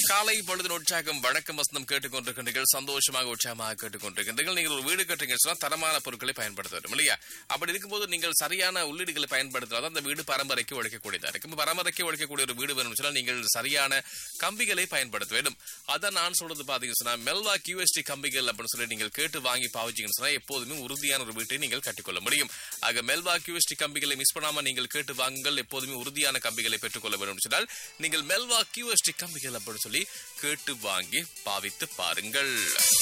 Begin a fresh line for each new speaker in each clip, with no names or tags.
காலை பொழுது உற்சாகம் வணக்கம் வசந்தம் கேட்டுக்கொண்டிருக்கின்றீர்கள் சந்தோஷமாக உற்சாகமாக கேட்டுக்கொண்டிருக்கின்றீர்கள் நீங்கள் ஒரு வீடு கட்டுறீங்கன்னு சொன்னா தரமான பொருட்களை பயன்படுத்த வேண்டும் இல்லையா அப்படி இருக்கும்போது நீங்கள் சரியான உள்ளீடுகளை பயன்படுத்தினால் அந்த வீடு பரம்பரைக்கு உழைக்கக்கூடியதா இருக்கும் பரம்பரைக்கு உழைக்கக்கூடிய ஒரு வீடு வேணும் சொன்னால் நீங்கள் சரியான கம்பிகளை பயன்படுத்த வேண்டும் அதான் நான் சொல்றது பாத்தீங்கன்னு சொன்னா மெல்வா கியூஎஸ்டி கம்பிகள் அப்படின்னு சொல்லி நீங்கள் கேட்டு வாங்கி பாவிச்சீங்கன்னு சொன்னா எப்போதுமே உறுதியான ஒரு வீட்டை நீங்கள் கட்டிக்கொள்ள முடியும் ஆக மெல்வா கியூஎஸ்டி கம்பிகளை மிஸ் பண்ணாம நீங்கள் கேட்டு வாங்குங்கள் எப்போதுமே உறுதியான கம்பிகளை பெற்றுக்கொள்ள வேண்டும் சொன்னால் நீங்கள் மெல்வா கியூஎஸ்டி கம்பிகள் அப்படின்னு சொல்லி கேட்டு வாங்கி பாவித்து பாருங்கள்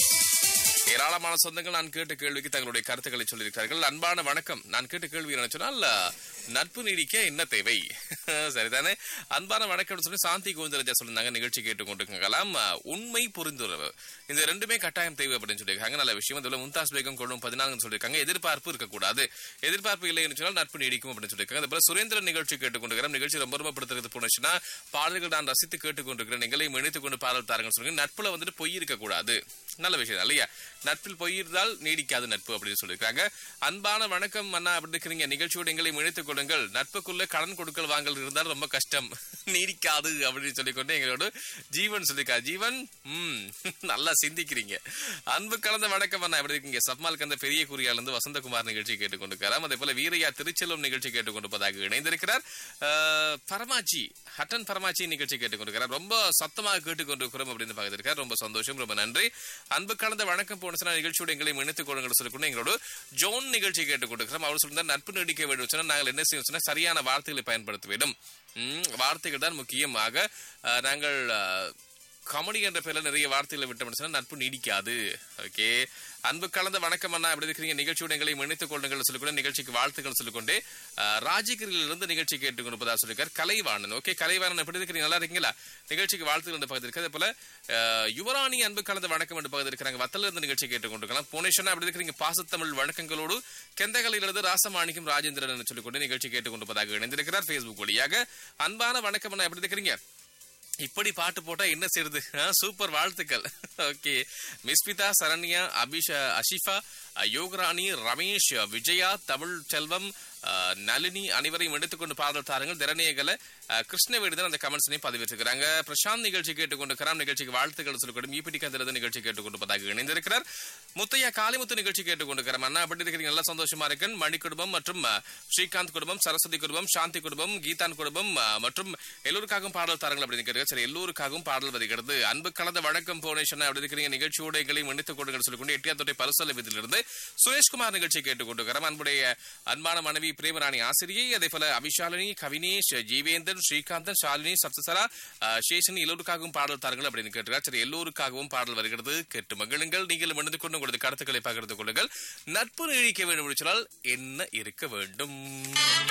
ஏராளமான சொந்தங்கள் நான் கேட்ட கேள்விக்கு தங்களுடைய கருத்துக்களை சொல்லியிருக்கிறார்கள் அன்பான வணக்கம் நான் கேட்ட கேள்வி என்ன சொன்னால் நட்பு நீடிக்க என்ன தேவை சரிதானே அன்பான வணக்கம் சொல்லி சாந்தி கோவிந்தராஜா சொல்லியிருந்தாங்க நிகழ்ச்சி கேட்டுக்கொண்டிருக்கலாம் உண்மை புரிந்துணர்வு இந்த ரெண்டுமே கட்டாயம் தேவை அப்படின்னு சொல்லியிருக்காங்க நல்ல விஷயம் அதுல மும்தாஸ் பேகம் கொள்ளும் பதினான்கு சொல்லியிருக்காங்க எதிர்பார்ப்பு இருக்கக்கூடாது எதிர்பார்ப்பு இல்லை என்று சொன்னால் நட்பு நீடிக்கும் அப்படின்னு சொல்லியிருக்காங்க அதே போல சுரேந்திரன் நிகழ்ச்சி கேட்டுக்கொண்டிருக்கிறோம் நிகழ்ச்சி ரொம்ப ரொம்ப படுத்துறது போனுச்சுன்னா பாடல்கள் நான் ரசித்து கேட்டுக்கொண்டிருக்கிறேன் நீங்களையும் இணைத்துக் கொண்டு பாடல் தாருங்க சொல்லுங்க நட்புல வந்துட்டு பொய் இருக்கக்கூடாது நல்ல விஷயம் இல்லையா நட்பில் பொய் இருந்தால் நீடிக்காது நட்பு அப்படின்னு சொல்லியிருக்காங்க அன்பான வணக்கம் அண்ணா அப்படி இருக்கிறீங்க நிகழ்ச்சியோடு எங்களை இணைத்துக் கொள்ளுங்கள் நட்புக்குள்ள கடன் கொடுக்கல் வாங்கல் இருந்தால் ரொம்ப கஷ்டம் நீடிக்காது அப்படின்னு சொல்லிக்கொண்டு எங்களோட ஜீவன் சொல்லியிருக்கா ஜீவன் ம் நல்லா சிந்திக்கிறீங்க அன்பு கலந்த வணக்கம் அண்ணா எப்படி இருக்கீங்க சப்மால் கந்த பெரிய குறியால இருந்து வசந்தகுமார் நிகழ்ச்சி கேட்டுக்கொண்டிருக்கிறார் அதே போல வீரையா திருச்செல்வம் நிகழ்ச்சி கேட்டுக்கொண்டிருப்பதாக இணைந்திருக்கிறார் அஹ், பரமாச்சி ஹட்டன் பரமாச்சி நிகழ்ச்சி கேட்டுக்கொண்டிருக்கிறார் ரொம்ப சத்தமாக கேட்டுக்கொண்டிருக்கிறோம் அப்படின்னு பார்த்திருக்கார் ரொம்ப சந்தோஷம் ரொம்ப நன்றி அன்பு கலந்த வணக்கம் போன நிகழ்ச்சியோட எங்களை இணைத்துக் கொள்ளுங்கள் சொல்லிக்கொண்டு எங்களோட ஜோன் நிகழ்ச்சி கேட்டுக்கொண்டிருக்கிறோம் அவர் சொல்லியிருந்தார் நட்பு நீடிக்க வேண்டும் சொன்னா நாங்கள் என்ன செய்யணும் சொன்னா சரியான வார்த்தைகளை பயன்படுத்த வேண்டும் ம், வார்த்தைகள் தான் முக்கியமாக அஹ், நாங்கள் அஹ், காமெடி என்ற பேர்ல நிறைய வார்த்தைகளை விட்டோம்னு சொன்னா நட்பு நீடிக்காது ஓகே அன்பு கலந்த வணக்கம் அண்ணா எப்படி இருக்கிறீங்க நிகழ்ச்சியோட எங்களை இணைத்துக் கொள்ளுங்கள் சொல்லிக்கொண்டு நிகழ்ச்சிக்கு வாழ்த்துக்கள் சொல்லிக்கொண்டு அஹ், ராஜகிரியில் இருந்து நிகழ்ச்சி கேட்டுக்கொண்டிருப்பதா சொல்லியிருக்கார் கலைவாணன் ஓகே கலைவாணன் எப்படி இருக்கிறீங்க நல்லா இருக்கீங்களா நிகழ்ச்சிக்கு வாழ்த்துக்கள் என்று பகுதி இருக்கு அதே போல அஹ், யுவராணி அன்பு கலந்த வணக்கம் என்று பகுதி இருக்கிறாங்க வத்தல இருந்து நிகழ்ச்சி கேட்டுக்கொண்டிருக்கலாம் புனேஷனா எப்படி இருக்கிறீங்க பாசத்தமிழ் வணக்கங்களோடு கெந்தகலிலிருந்து ராசமாணிக்கம் ராஜேந்திரன் என்று சொல்லிக்கொண்டு நிகழ்ச்சி கேட்டுக்கொண்டிருப்பதாக இணைந்திருக்கிறார் Facebook வழியாக அன்பான வணக்கம் அண்ணா எப்படி இருக்கிறீங்க இப்படி பாட்டு போட்டா என்ன செய்யுது சூப்பர் வாழ்த்துக்கள் ஓகே மிஸ்பிதா சரண்யா அபிஷ அஷிஃபா அஹ், யோகராணி ரமேஷ் விஜயா தமிழ் செல்வம் அஹ், நளினி அனைவரையும் எடுத்துக்கொண்டு பாடல் தாருங்கள் திறனையகல கிருஷ்ணவேடி தான் அந்த கமெண்ட்ஸையும் பதிவிட்டிருக்கிறாங்க பிரசாந்த் நிகழ்ச்சி கேட்டுக்கொண்டிருக்கிறார் நிகழ்ச்சிக்கு வாழ்த்துக்கள் சொல்லிக்கொண்டு ஈபிடி கந்திரது நிகழ்ச்சி கேட்டுக்கொண்டிருப்பதாக இணைந்திருக்கிறார் முத்தையா காளிமுத்து நிகழ்ச்சி கேட்டுக்கொண்டிருக்கிறார் அண்ணா அப்படி இருக்கிறீங்க நல்லா சந்தோஷமா இருக்கேன் மணி குடும்பம் மற்றும் அஹ், ஸ்ரீகாந்த் குடும்பம் சரஸ்வதி குடும்பம் சாந்தி குடும்பம் கீதான் குடும்பம் அஹ், மற்றும் எல்லோருக்காகவும் பாடல் தாருங்கள் அப்படின்னு கேட்டு சரி எல்லோருக்காகவும் பாடல் வருகிறது அன்பு கலந்த வணக்கம் போனேஷன் அப்படி இருக்கிறீங்க நிகழ்ச்சியோட எங்களையும் இணைத்துக் கொள்ளுங்கள் சொல்லிக்கொண்டு எட்டியாத்தொட்டை பரிசல விதிலிருந்து சுரேஷ்குமார் நிகழ்ச்சி கேட்டுக்கொண்டிருக்கிறோம் அன்புடைய அன்பான மனைவி பிரேமராணி ஆசிரியை அதே போல அபிஷாலினி கவினேஷ் ஜீவேந்தன் ஸ்ரீகாந்தன் ஷாலினி சப்தசரா அஹ், சேஷன் எல்லோருக்காகவும் பாடல் தாருங்கள் அப்படின்னு கேட்டுக்கிறார் சரி எல்லோருக்காகவும் பாடல் வருகிறது கேட்டு மகிழுங்கள் நீங்களும் இணைந்து கொண்டு உங்களது கருத்துக்களை பகிர்ந்து கொள்ளுங்கள் நட்பு நீடிக்க வேண்டும் என்று சொன்னால் என்ன இருக்க வேண்டும்